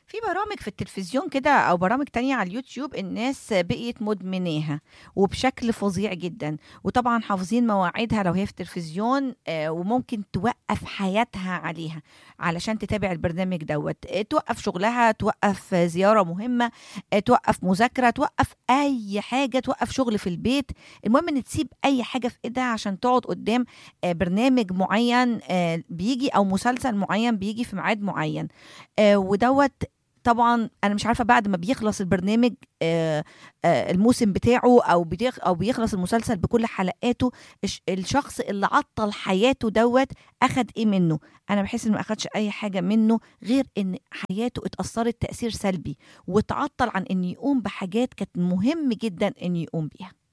في برامج في التلفزيون كده او برامج تانية على اليوتيوب الناس بقيت مدمناها وبشكل فظيع جدا وطبعا حافظين مواعيدها لو هي في التلفزيون آه، وممكن توقف حياتها عليها علشان تتابع البرنامج دوت آه، توقف شغلها توقف زيارة مهمة آه، توقف مذاكرة توقف اي حاجة توقف شغل في البيت المهم ان تسيب اي حاجة في ايدها عشان تقعد قدام آه، برنامج معين آه، بيجي او مسلسل معين بيجي في ميعاد معين آه، ودوت طبعا انا مش عارفه بعد ما بيخلص البرنامج آه، آه، الموسم بتاعه او بيخ او بيخلص المسلسل بكل حلقاته الش- الشخص اللي عطل حياته دوت اخد ايه منه انا بحس انه ما اخدش اي حاجه منه غير ان حياته اتاثرت تاثير سلبي وتعطل عن انه يقوم بحاجات كانت مهم جدا انه يقوم بيها